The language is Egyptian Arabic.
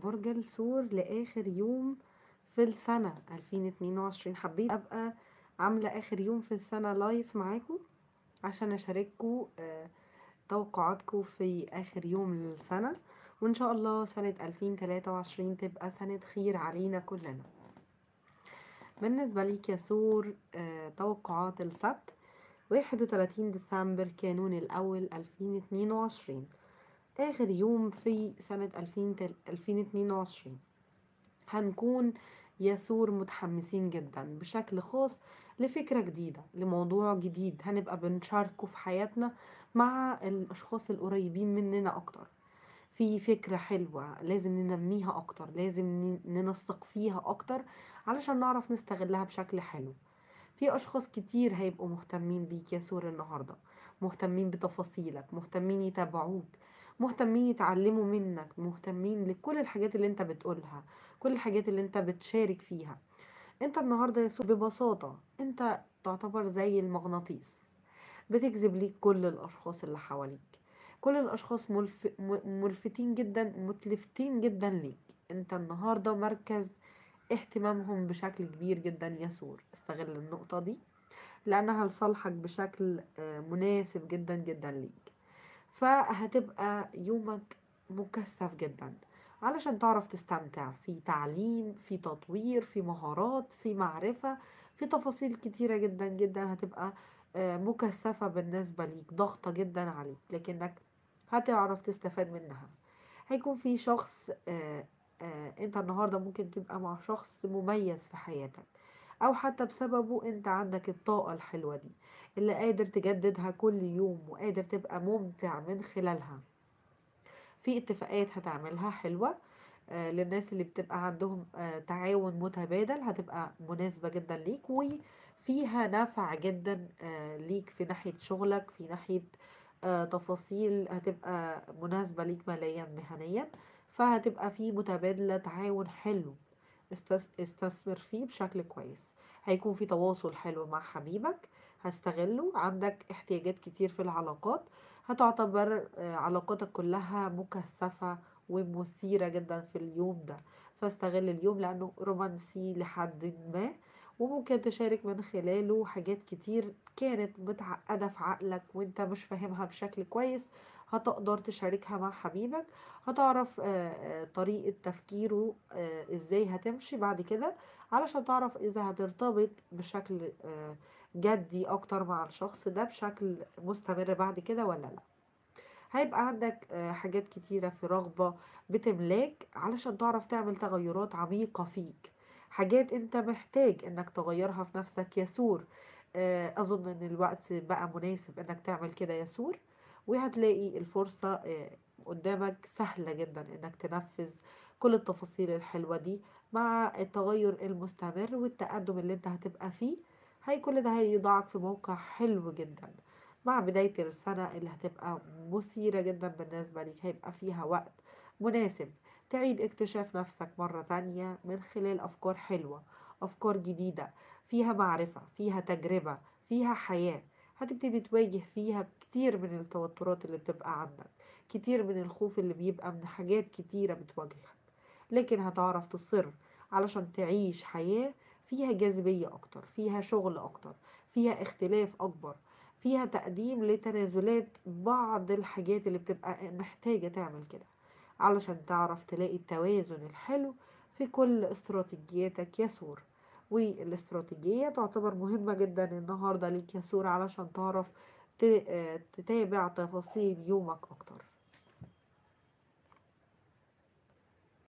برج الثور لآخر يوم في السنة 2022 حبيت أبقى عاملة آخر يوم في السنة لايف معاكم عشان أشارككم آه، توقعاتكم في آخر يوم للسنة وإن شاء الله سنة 2023 تبقى سنة خير علينا كلنا بالنسبة ليك يا ثور آه، توقعات السبت 31 ديسمبر كانون الأول 2022 آخر يوم في سنة 2022 هنكون يسور متحمسين جدا بشكل خاص لفكرة جديدة لموضوع جديد هنبقى بنشاركه في حياتنا مع الأشخاص القريبين مننا أكتر في فكرة حلوة لازم ننميها أكتر لازم ننسق فيها أكتر علشان نعرف نستغلها بشكل حلو في أشخاص كتير هيبقوا مهتمين بيك يا سور النهاردة مهتمين بتفاصيلك مهتمين يتابعوك مهتمين يتعلموا منك مهتمين لكل الحاجات اللي انت بتقولها كل الحاجات اللي انت بتشارك فيها انت النهارده يا سور ببساطة انت تعتبر زي المغناطيس بتجذب ليك كل الاشخاص اللي حواليك كل الاشخاص ملف... ملفتين جدا متلفتين جدا ليك انت النهارده مركز اهتمامهم بشكل كبير جدا يسور استغل النقطة دي لأنها لصالحك بشكل آه، مناسب جدا جدا ليك فهتبقى يومك مكثف جدا علشان تعرف تستمتع في تعليم في تطوير في مهارات في معرفة في تفاصيل كتيرة جدا جدا هتبقى آه، مكثفة بالنسبة ليك ضغطة جدا عليك لكنك هتعرف تستفاد منها هيكون في شخص آه، آه، انت النهاردة ممكن تبقى مع شخص مميز في حياتك او حتى بسببه انت عندك الطاقة الحلوة دي اللي قادر تجددها كل يوم وقادر تبقى ممتع من خلالها في اتفاقات هتعملها حلوة آه، للناس اللي بتبقى عندهم آه، تعاون متبادل هتبقى مناسبة جدا ليك وفيها نفع جدا ليك في ناحية شغلك في ناحية تفاصيل هتبقى مناسبة ليك ماليا مهنيا فهتبقى في متبادلة تعاون حلو استثمر فيه بشكل كويس هيكون في تواصل حلو مع حبيبك هستغله عندك احتياجات كتير في العلاقات هتعتبر آه، علاقاتك كلها مكثفة ومثيرة جدا في اليوم ده فاستغل اليوم لأنه رومانسي لحد ما وممكن تشارك من خلاله حاجات كتير كانت متعقدة في عقلك وانت مش فاهمها بشكل كويس هتقدر تشاركها مع حبيبك هتعرف طريقة تفكيره ازاي هتمشي بعد كده علشان تعرف اذا هترتبط بشكل جدي اكتر مع الشخص ده بشكل مستمر بعد كده ولا لا هيبقى عندك حاجات كتيرة في رغبة بتملاك علشان تعرف تعمل تغيرات عميقة فيك حاجات انت محتاج انك تغيرها في نفسك يسور اظن ان الوقت بقى مناسب انك تعمل كده يسور وهتلاقي الفرصة آه، قدامك سهلة جدا انك تنفذ كل التفاصيل الحلوة دي مع التغير المستمر والتقدم اللي انت هتبقى فيه هي كل ده هيضعك في موقع حلو جدا مع بداية السنة اللي هتبقى مثيرة جدا بالنسبة ليك هيبقى فيها وقت مناسب تعيد اكتشاف نفسك مرة تانية من خلال أفكار حلوة أفكار جديدة فيها معرفة فيها تجربة فيها حياة هتبتدي تواجه فيها كتير من التوترات اللي بتبقى عندك كتير من الخوف اللي بيبقى من حاجات كتيرة بتواجهك لكن هتعرف تصر علشان تعيش حياة فيها جاذبية أكتر فيها شغل أكتر فيها اختلاف أكبر فيها تقديم لتنازلات بعض الحاجات اللي بتبقى محتاجة تعمل كده علشان تعرف تلاقي التوازن الحلو في كل استراتيجياتك يسور والاستراتيجية تعتبر مهمة جدا النهاردة ليك يا سورة علشان تعرف تتابع تفاصيل يومك أكتر